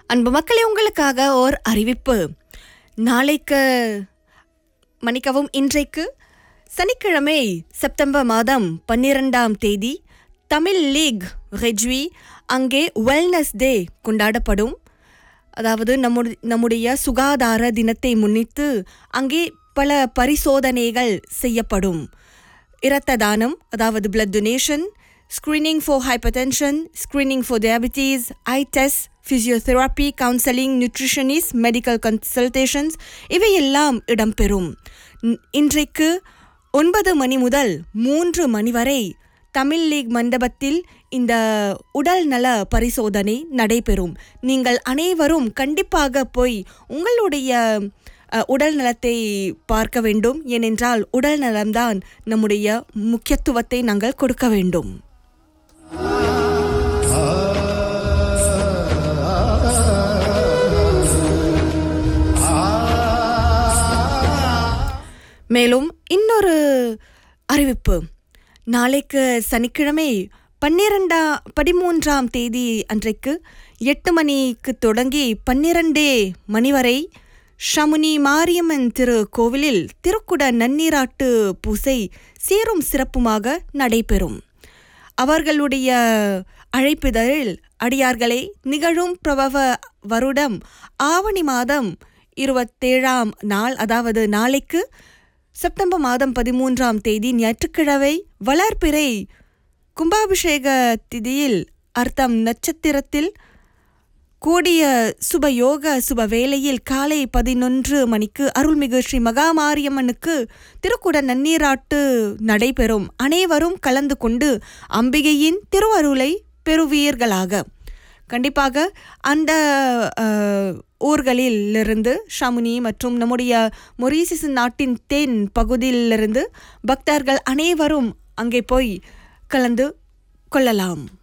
அன்பு மக்களே உங்களுக்காக ஓர் அறிவிப்பு நாளைக்கு மன்னிக்கவும் இன்றைக்கு சனிக்கிழமை செப்டம்பர் மாதம் பன்னிரெண்டாம் தேதி தமிழ் லீக் ரெஜ்வி அங்கே வெல்னஸ் டே கொண்டாடப்படும் அதாவது நம்முடைய நம்முடைய சுகாதார தினத்தை முன்னிட்டு அங்கே பல பரிசோதனைகள் செய்யப்படும் இரத்த தானம் அதாவது blood donation screening for hypertension screening for diabetes eye test physiotherapy counselling nutritionist medical consultations இவையெல்லாம் இடம்பெறும் இன்- இன்றைக்கு ஒன்பது மணி முதல் மூன்று மணி வரை தமிழ் லீக் மண்டபத்தில் இந்த உடல் நல பரிசோதனை நடைபெறும் நீங்கள் அனைவரும் கண்டிப்பாக போய் உங்களுடைய அஹ், உடல் நலத்தை பார்க்க வேண்டும் ஏனென்றால் உடல் நலம்தான் நம்முடைய முக்கியத்துவத்தை நாங்கள் கொடுக்க வேண்டும் மேலும் இன்னொரு அறிவிப்பு நாளைக்கு சனிக்கிழமை பன்னிரெண்டா பதிமூன்றாம் தேதி அன்றைக்கு எட்டு மணிக்கு தொடங்கி பன்னிரண்டே மணி வரை ஷமுனி மாரியம்மன் திரு கோவிலில் திருக்குட நன்னீராட்டு பூசை சீரும் சிறப்புமாக நடைபெறும் அவர்களுடைய அழைப்பிதழில் அடியார்களை நிகழும் பிரபவ வருடம் ஆவணி மாதம் இருபத்தேழாம் நாள் அதாவது நாளைக்கு செப்டம்பர் மாதம் பதிமூன்றாம் தேதி ஞாயிற்றுக்கிழமை வளர்பிறை கும்பாபிஷேக திதியில் அர்த்தம் நட்சத்திரத்தில் கூடிய சுப யோக சுப வேளையில் காலை பதினொன்று மணிக்கு அருள்மிகு ஸ்ரீ மகாமாரியம்மனுக்கு திருக்குட நன்னீராட்டு நடைபெறும் அனைவரும் கலந்து கொண்டு அம்பிகையின் திருவருளை பெறுவீர்களாக கண்டிப்பாக அந்த அஹ், ஊர்களிலிருந்து ஷமுனி மற்றும் நம்முடைய மொரீசிஸ் நாட்டின் தென் பகுதியிலிருந்து பக்தர்கள் அனைவரும் அங்கே போய் கலந்து கொள்ளலாம்